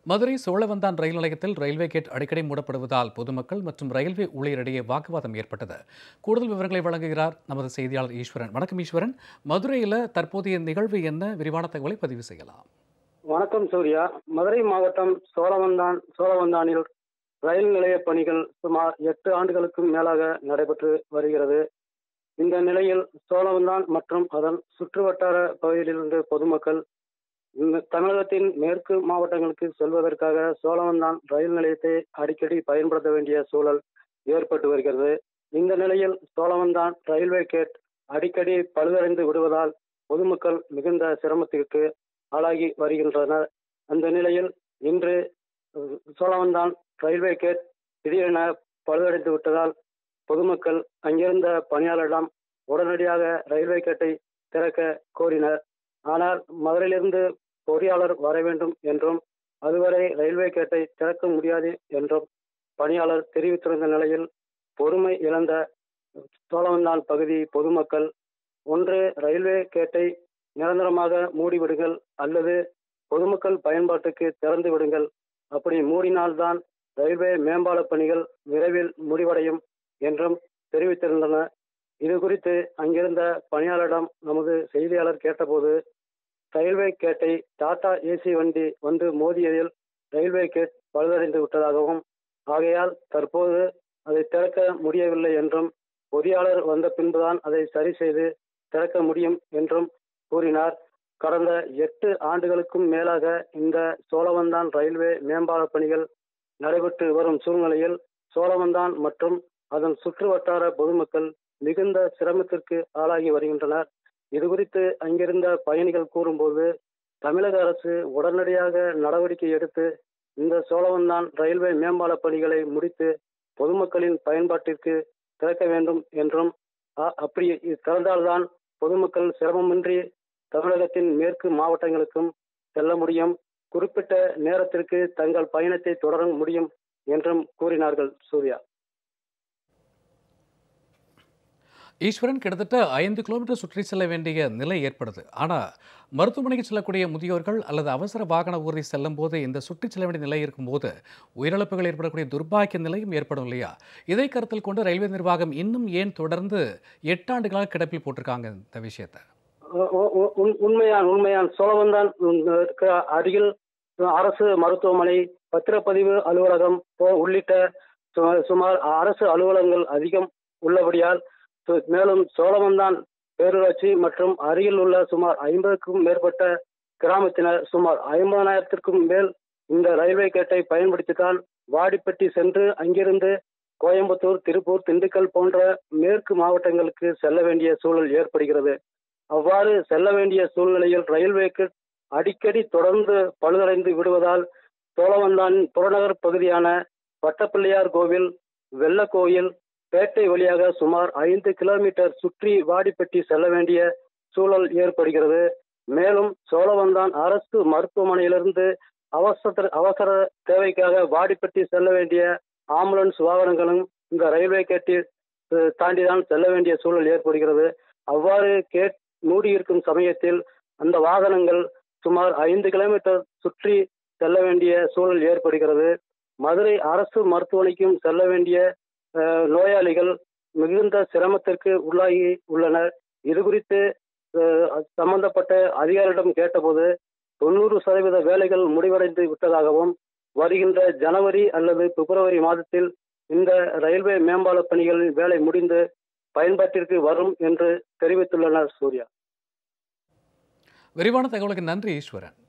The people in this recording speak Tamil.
மதுரை சோழவந்தான் ரயில் நிலையத்தில் ரயில்வே கேட் அடிக்கடி மூடப்படுவதால் பொதுமக்கள் மற்றும் ரயில்வே ஊழியரிடையே வாக்குவாதம் ஏற்பட்டது கூடுதல் விவரங்களை வழங்குகிறார் நமது செய்தியாளர் ஈஸ்வரன் வணக்கம் ஈஸ்வரன் மதுரையில் தற்போதைய நிகழ்வு என்ன விரிவான தகவலை பதிவு செய்யலாம் வணக்கம் சூர்யா மதுரை மாவட்டம் சோழவந்தான் சோழவந்தானில் ரயில் நிலைய பணிகள் சுமார் எட்டு ஆண்டுகளுக்கும் மேலாக நடைபெற்று வருகிறது இந்த நிலையில் சோழவந்தான் மற்றும் அதன் சுற்றுவட்டார பகுதியிலிருந்து பொதுமக்கள் இந்த தமிழகத்தின் மேற்கு மாவட்டங்களுக்கு செல்வதற்காக சோழவந்தான் ரயில் நிலையத்தை அடிக்கடி பயன்படுத்த வேண்டிய சூழல் ஏற்பட்டு வருகிறது இந்த நிலையில் சோழவந்தான் ரயில்வே கேட் அடிக்கடி பழுதடைந்து விடுவதால் பொதுமக்கள் மிகுந்த சிரமத்திற்கு ஆளாகி வருகின்றனர் அந்த நிலையில் இன்று அஹ், சோழவந்தான் ரயில்வே கேட் திடீரென பழுதடைந்து விட்டதால் பொதுமக்கள் அங்கிருந்த பணியாளரிடம் உடனடியாக ரயில்வே கேட்டை திறக்க கோரினர் ஆனால் மதுரையிலிருந்து பொறியாளர் வர வேண்டும் என்றும் அதுவரை ரயில்வே கேட்டை திறக்க முடியாது என்றும் பணியாளர் தெரிவித்திருந்த நிலையில் பொறுமை இழந்த சோழவந்தான் பகுதி பொதுமக்கள் ஒன்று ரயில்வே கேட்டை நிரந்தரமாக மூடிவிடுங்கள் அல்லது பொதுமக்கள் பயன்பாட்டுக்கு திறந்து விடுங்கள் அப்படி மூடினால்தான் ரயில்வே மேம்பால பணிகள் விரைவில் முடிவடையும் என்றும் தெரிவித்திருந்தனர் இது குறித்து அங்கிருந்த பணியாளரிடம் நமது செய்தியாளர் கேட்டபோது ரயில்வே கேட்டை டாடா ஏசி வண்டி வந்து மோதியதில் ரயில்வே கேட் பழுதடைந்து விட்டதாகவும் ஆகையால் தற்போது அதை திறக்க முடியவில்லை என்றும் பொறியாளர் வந்த பின்புதான் அதை சரி செய்து திறக்க முடியும் என்றும் கூறினார் கடந்த எட்டு ஆண்டுகளுக்கும் மேலாக இந்த சோழவந்தான் ரயில்வே மேம்பால பணிகள் நடைபெற்று வரும் சூழ்நிலையில் சோழவந்தான் மற்றும் அதன் சுற்று வட்டார பொதுமக்கள் மிகுந்த சிரமத்திற்கு ஆளாகி வருகின்றனர் இது குறித்து அங்கிருந்த பயணிகள் கூறும்போது தமிழக அரசு உடனடியாக நடவடிக்கை எடுத்து இந்த சோழவந்தான் ரயில்வே மேம்பால பணிகளை முடித்து பொதுமக்களின் பயன்பாட்டிற்கு திறக்க வேண்டும் என்றும் அ- அப்படி திறந்தால்தான் பொதுமக்கள் சிரமமின்றி தமிழகத்தின் மேற்கு மாவட்டங்களுக்கும் செல்ல முடியும் குறிப்பிட்ட நேரத்திற்கு தங்கள் பயணத்தை தொடர முடியும் என்றும் கூறினார்கள் சூர்யா ஈஸ்வரன் கிட்டத்தட்ட ஐந்து கிலோமீட்டர் சுற்றி செல்ல வேண்டிய நிலை ஏற்படுது ஆனால் மருத்துவமனைக்கு செல்லக்கூடிய முதியோர்கள் அல்லது அவசர வாகன ஊர்தி செல்லும் போது இந்த சுற்றி செல்ல வேண்டிய நிலை இருக்கும்போது உயிரிழப்புகள் ஏற்படக்கூடிய துர்பாக்கிய நிலையும் ஏற்படும் இல்லையா இதை கருத்தில் கொண்டு ரயில்வே நிர்வாகம் இன்னும் ஏன் தொடர்ந்து எட்டாண்டுகளாக கிடப்பில் போட்டிருக்காங்க இந்த விஷயத்தை உ- உ- உண்- உண்மையான் உண்மையான் சோழவந்தான் இருக்க அருகில் அரசு மருத்துவமனை பத்திரப்பதிவு அலுவலகம் போ- உள்ளிட்ட சு- சுமார் அரசு அலுவலகங்கள் அதிகம் உள்ளபடியால் சு- மேலும் சோழவந்தான் பேரூராட்சி மற்றும் அருகில் உள்ள சுமார் ஐம்பதுக்கும் மேற்பட்ட கிராமத்தினர் சுமார் ஐம்பதனாயிரத்திற்கும் மேல் இந்த ரயில்வே கேட்டை பயன்படுத்தித்தான் வாடிப்பட்டி சென்று அங்கிருந்து கோயம்புத்தூர் திருப்பூர் திண்டுக்கல் போன்ற மேற்கு மாவட்டங்களுக்கு செல்ல வேண்டிய சூழல் ஏற்படுகிறது அவ்வாறு செல்ல வேண்டிய சூழ்நிலையில் ரயில்வேக்கு அடிக்கடி தொடர்ந்து பழுதடைந்து விடுவதால் சோழவந்தான் புறநகர் பகுதியான வட்டப்பிள்ளையார் கோவில் வெள்ளக்கோயில் பேட்டை வழியாக சுமார் ஐந்து கிலோமீட்டர் சுற்றி வாடிப்பட்டி செல்ல வேண்டிய சூழல் ஏற்படுகிறது மேலும் சோழவந்தான் அரசு மருத்துவமனையிலிருந்து அவசர அவசர தேவைக்காக வாடிப்பட்டி செல்ல வேண்டிய ஆம்புலன்ஸ் வாகனங்களும் இந்த ரயில்வே கேட்டில் அஹ், தாண்டிதான் செல்ல வேண்டிய சூழல் ஏற்படுகிறது அவ்வாறு கேட் மூடியிருக்கும் சமயத்தில் அந்த வாகனங்கள் சுமார் ஐந்து கிலோமீட்டர் சுற்றி செல்ல வேண்டிய சூழல் ஏற்படுகிறது மதுரை அரசு மருத்துவமனைக்கும் செல்ல வேண்டிய அஹ், நோயாளிகள் மிகுந்த சிரமத்திற்கு உள்ளாகி உள்ளனர் இது குறித்து அஹ், சம்பந்தப்பட்ட அதிகாரியிடம் கேட்டபோது தொண்ணூறு சதவீத வேலைகள் முடிவடைந்து விட்டதாகவும் வருகின்ற ஜனவரி அல்லது பிப்ரவரி மாதத்தில் இந்த ரயில்வே மேம்பால பணிகளின் வேலை முடிந்து பயன்பாட்டிற்கு வரும் என்று தெரிவித்துள்ளனர் சூர்யா விரிவான தகவலுக்கு நன்றி ஈஸ்வரன்